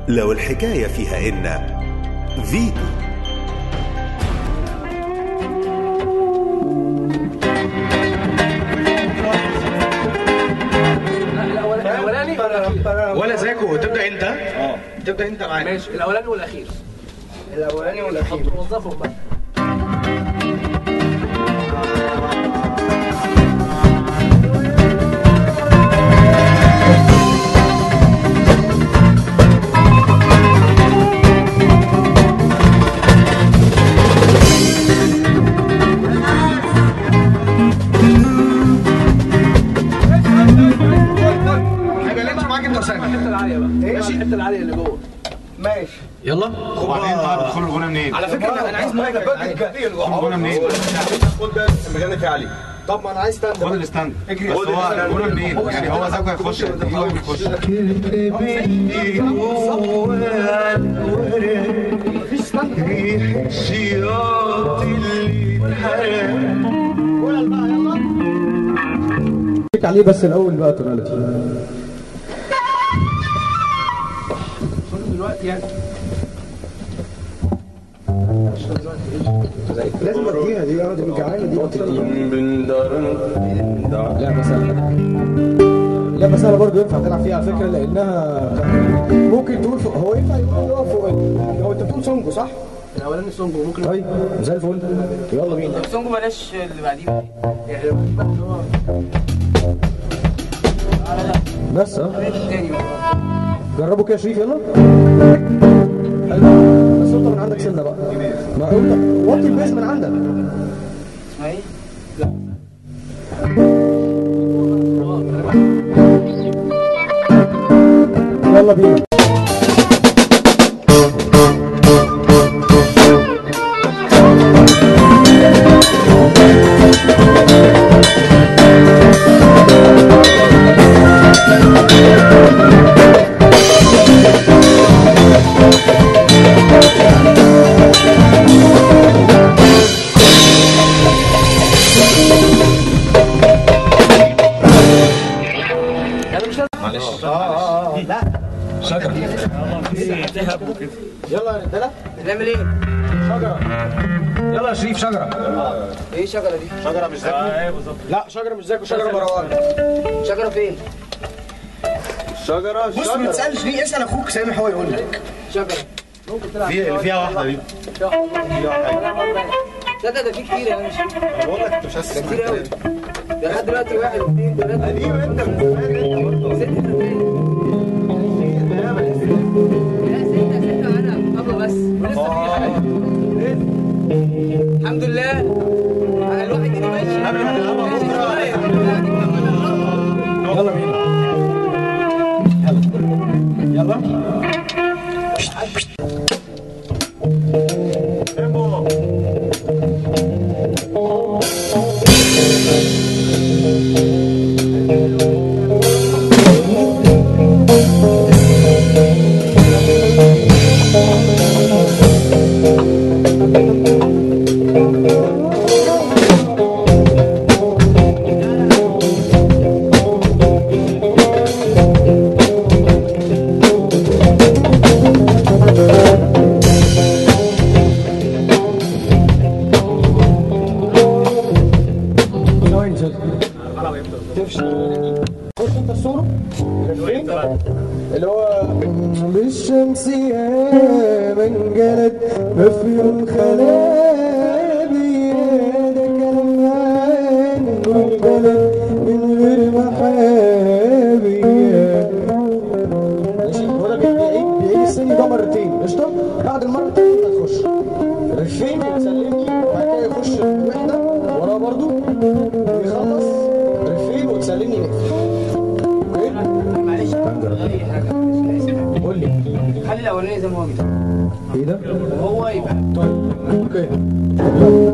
لو الحكاية فيها إن فيتو الاولاني والاخير ولا زاكو تبدا انت اه تبدا انت معانا ماشي الاولاني والاخير الاولاني والاخير وظفهم بقى هيبقى لك معاك انت وسامح الحته العاليه بقى ماشي. الحته العاليه اللي جوه ماشي يلا وبعدين طيب تدخل الغنى منين؟ على فكره انا- انا عايز مايك الغنى منين؟ خد بس المكان فيه علي طب ما انا عايز ستاند خد الستاند اجري. بس خد هو الستاند. الغنى منين؟ يعني هو زاكو هيخش يجي واحد يخش مفيش ستاند تك عليه بس الاول بقى توناليتي دلوقتي يعني لازم اديها دي اه دي جعانه دي قلت لا بس لا بس انا برضه ينفع تلعب فيها على فكره لانها ممكن تقول فوق هو ينفع يقول يقف فوق ال- هو انت بتقول سونجو صح؟ الاولاني سونجو ممكن طيب زي الفل يلا بينا سونجو بلاش اللي بعديه يعني اللي هو بس اه التاني بقى جربوا كده يا شريف يلا حلو بس انت من عندك سنه بقى ما انت وطي البيس من عندك اسمها ايه؟ يلا بينا انا مش يلا يا رجاله نعمل ايه؟ يلا يا شريف شجره ايه الشجره دي؟ شجره مش زاكو لا شجره مش زاكو شجره مروان شجره فين؟ شجرة بص ما تسالش ليه اسال اخوك سامح هو يقول لك شجره ممكن تلعب في اللي فيها واحده دي تصدق ده في كتير يعني مش بقول لك انت مش حاسس ده كتير قوي ده لحد دلوقتي واحد اثنين ثلاثه قديم انت من زمان انت برضه ست لا ستة ستة أنا أبا بس ولسه في حاجة الحمد لله الواحد يجي ماشي قبل ما نلعبها بكرة يلا بينا يلا ثواني ثواني تفشل خش انت الصورة فين اللي هو بالشمسية من جلد مفيون خلابي ده كلام عن البلد من غير محابي ماشي هو ده بيعيد بيعيد السن ده مرتين قشطة بعد المرة التانية انت تخش رفين وتسلمني وبعد كده يخش واحدة وراه برضو يخلص رفين وتسلمني نقفل اوكي معلش أي حاجة قول لي خلي الأولاني زي ما هو كده ايه ده؟ وهو يبقى اوكي